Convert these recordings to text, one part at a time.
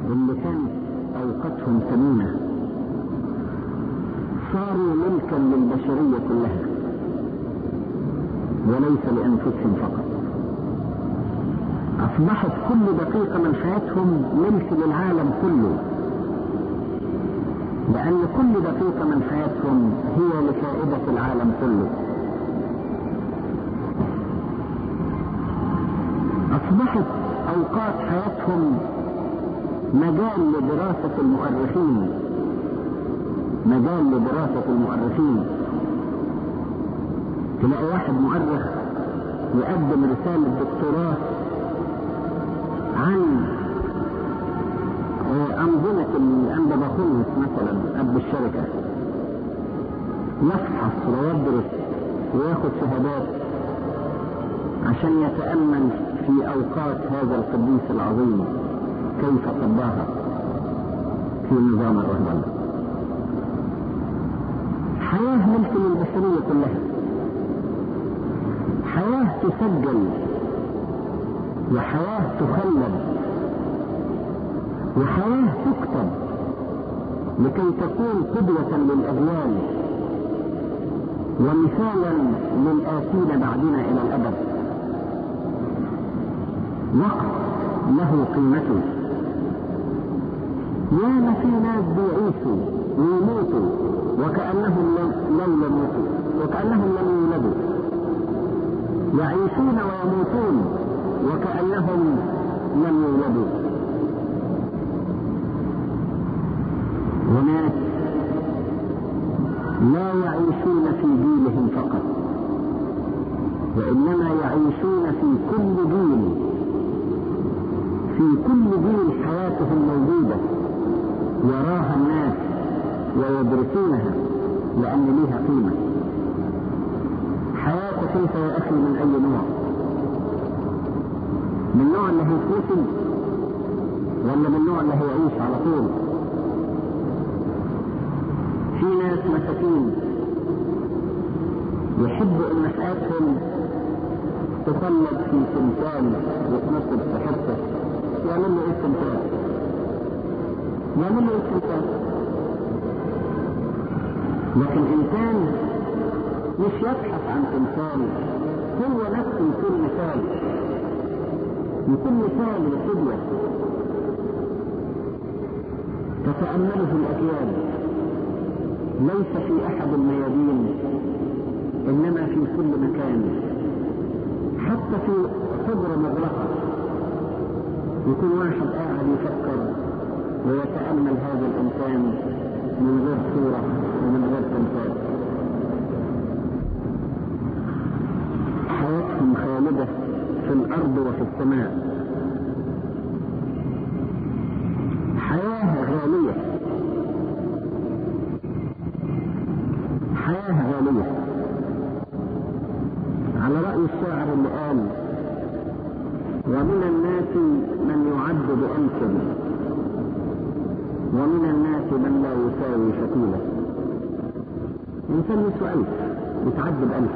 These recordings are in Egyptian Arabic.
اللي كانت أوقاتهم ثمينة صاروا ملكا للبشرية كلها وليس لأنفسهم فقط أصبحت كل دقيقة من حياتهم ملك للعالم كله لأن كل دقيقة من حياتهم هي لفائدة العالم كله أصبحت أوقات حياتهم مجال لدراسة المؤرخين مجال لدراسة المؤرخين تلاقي واحد مؤرخ يقدم رسالة دكتوراه عن أنظمة الأندباخونس مثلا قبل الشركة يفحص ويدرس وياخد شهادات عشان يتأمل في أوقات هذا القديس العظيم كيف قضاها في نظام الرهبنة حياة ملك للبشرية كلها حياة تسجل وحياة تخلد وحياة تكتب لكي تكون قدوة للأجيال ومثالا للآتين بعدنا إلى الأبد وقت له قيمته يا في ناس بيعيشوا ويموتوا وكأنهم لم يموتوا وكأنهم لم يولدوا يعيشون ويموتون وكأنهم لم يولدوا وناس لا يعيشون في جيلهم فقط وإنما يعيشون في كل جيل في كل جيل حياتهم موجودة يراها الناس ويدرسونها لأن ليها قيمة حياتك انت يا أخي من أي نوع من النوع اللي هيتقتل ولا من النوع اللي هيعيش على طول في ناس مساكين يحبوا ان حياتهم تخلد في تمثال يتنصب في حته يعمل له ايه التمثال؟ يعمل له ايه التمثال؟ لكن انسان مش يبحث عن تمثال هو نفسه يكون مثال يكون مثال وقدوة تتأمله الأجيال ليس في أحد الميادين إنما في كل مكان حتى في حجرة مغلقة يكون واحد قاعد يفكر ويتأمل هذا الإنسان من غير صورة ومن غير تمثال حياتهم خالدة في الأرض وفي السماء حياة غالية حياة غالية على رأي الشاعر اللي قال ومن الناس من يعد بألف ومن الناس من لا يساوي فتيلة إنسان يسوى ألف يتعد بألف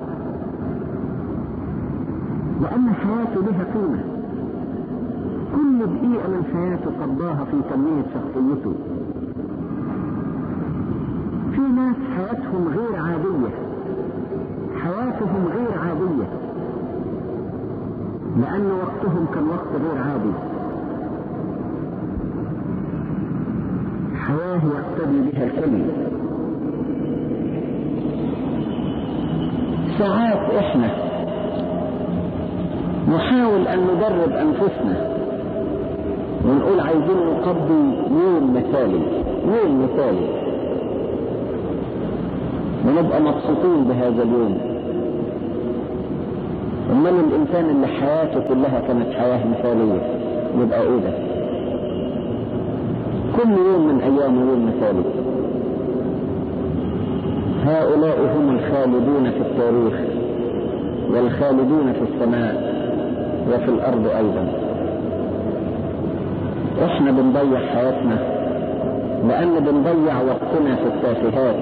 لأن حياته لها قيمة كل دقيقة من حياته قضاها في تنمية شخصيته في ناس حياتهم غير عادية حياتهم غير عادية لأن وقتهم كان وقت غير عادي حياة يقتدي بها الكل ساعات احنا نحاول ان ندرب انفسنا ونقول عايزين نقضي يوم مثالي يوم مثالي ونبقى مبسوطين بهذا اليوم امال الانسان اللي حياته كلها كانت حياة مثالية يبقى ايه ده كل يوم من ايامه يوم مثالي هؤلاء هم الخالدون في التاريخ والخالدون في السماء وفي الارض ايضا احنا بنضيع حياتنا لان بنضيع وقتنا في التافهات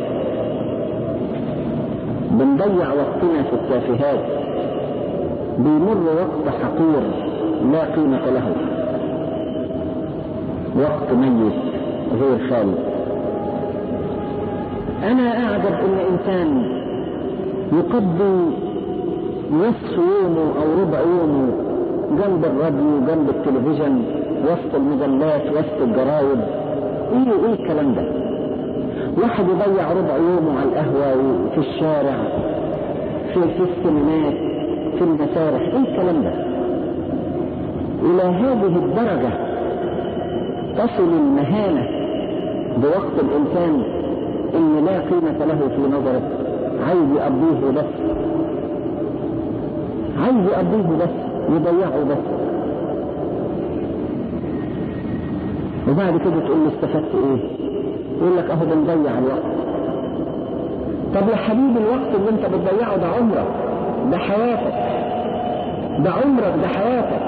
بنضيع وقتنا في التافهات بيمر وقت حقير لا قيمة له وقت ميت غير خالد انا اعجب ان انسان يقضي نصف يومه او ربع يومه جنب الراديو جنب التلفزيون وسط المجلات وسط الجرايد ايه ايه الكلام ده واحد يضيع ربع يومه على القهوة في الشارع في في السينمات في المسارح ايه الكلام ده الى هذه الدرجة تصل المهانة بوقت الانسان ان لا قيمة له في نظره عايز يقضيه بس عايز يقضيه بس يضيعه بس وبعد كده تقول له استفدت ايه يقول لك اهو بنضيع الوقت طب يا حبيبي الوقت اللي انت بتضيعه ده عمرك ده حياتك ده عمرك ده حياتك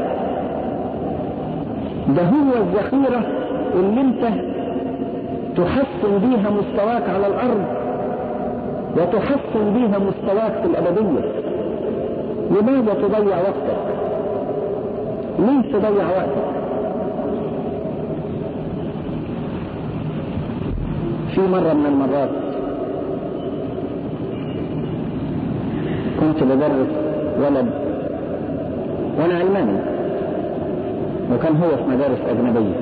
ده هو الذخيرة اللي انت تحسن بيها مستواك على الارض وتحسن بيها مستواك في الابدية لماذا تضيع وقتك ليه تضيع وقتك في مرة من المرات كنت بدرس ولد وانا علماني وكان هو في مدارس اجنبية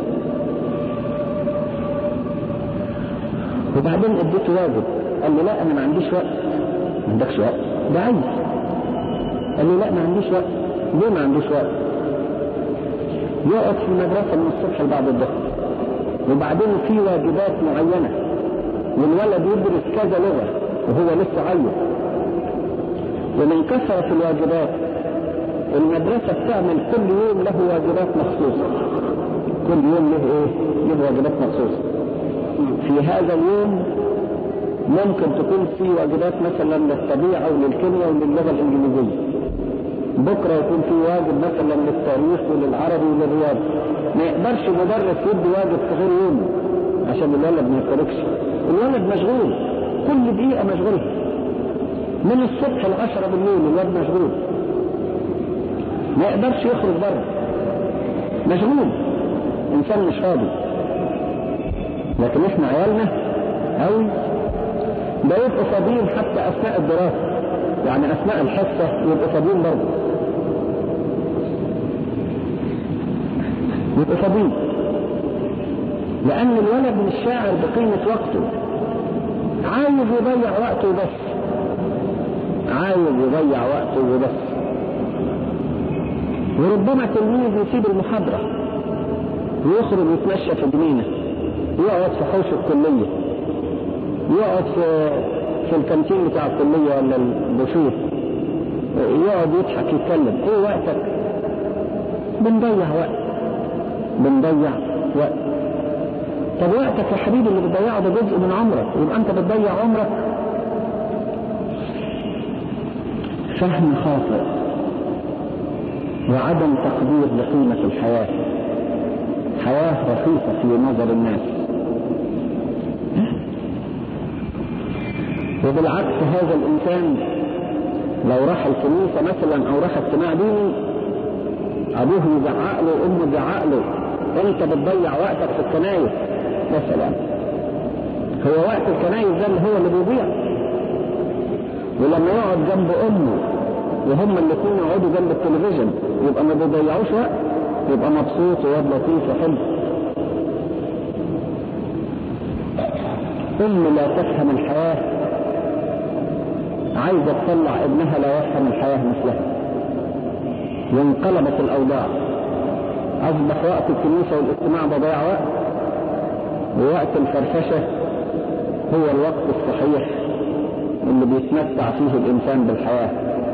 وبعدين اديته واجب قال لي لا انا ما عنديش وقت ما عندكش وقت ده عايز قال لي لا ما عنديش وقت ليه ما عنديش وقت يقعد في المدرسة من الصبح لبعد الظهر وبعدين في واجبات معينة والولد يدرس كذا لغة وهو لسه عيل ومن كثرة الواجبات المدرسة بتعمل كل يوم له واجبات مخصوصة كل يوم له ايه؟ له واجبات مخصوصة في هذا اليوم ممكن تكون في واجبات مثلا للطبيعة وللكيمياء وللغة الإنجليزية بكرة يكون في واجب مثلا للتاريخ وللعربي وللرياضة ما يقدرش مدرس يدي واجب في غير يومه عشان الولد ما يتركش الولد مشغول كل دقيقة مشغول من الصبح لعشرة بالليل الولد مشغول ما يقدرش يخرج بره مشغول انسان مش فاضي لكن احنا عيالنا قوي ده يبقوا فاضيين حتى اثناء الدراسة يعني اثناء الحصة يبقوا فاضيين برضه يبقوا فاضيين لان الولد مش شاعر بقيمة وقته عايز يضيع وقته بس عايز يضيع وقته وبس وربما تلميذ يسيب المحاضرة ويخرج يتمشى في جنينة يقعد في حوش الكلية يقعد في في الكانتين بتاع الكلية ولا البشور يقعد يضحك يتكلم ايه وقتك بنضيع وقت بنضيع وقت طب وقتك يا حبيبي اللي بتضيعه ده جزء من عمرك يبقى انت بتضيع عمرك فهم خاطئ وعدم تقدير لقيمة الحياة حياة رخيصة في نظر الناس وبالعكس هذا الإنسان لو راح الكنيسة مثلا أو راح اجتماع ديني أبوه يزعق له وأمه تزعق له أنت بتضيع وقتك في الكنايس مثلا هو وقت الكنايس ده اللي هو اللي بيضيع ولما يقعد جنب أمه وهم الاثنين يقعدوا جنب التلفزيون يبقى ما بيضيعوش وقت يبقى مبسوط وواد لطيف وحلو أم لا تفهم الحياة عايزة تطلع ابنها لا يفهم الحياة مثلها وانقلبت الأوضاع أصبح وقت الكنيسة والاجتماع بضيع وقت ووقت الفرفشة هو الوقت الصحيح اللي بيتمتع فيه الإنسان بالحياة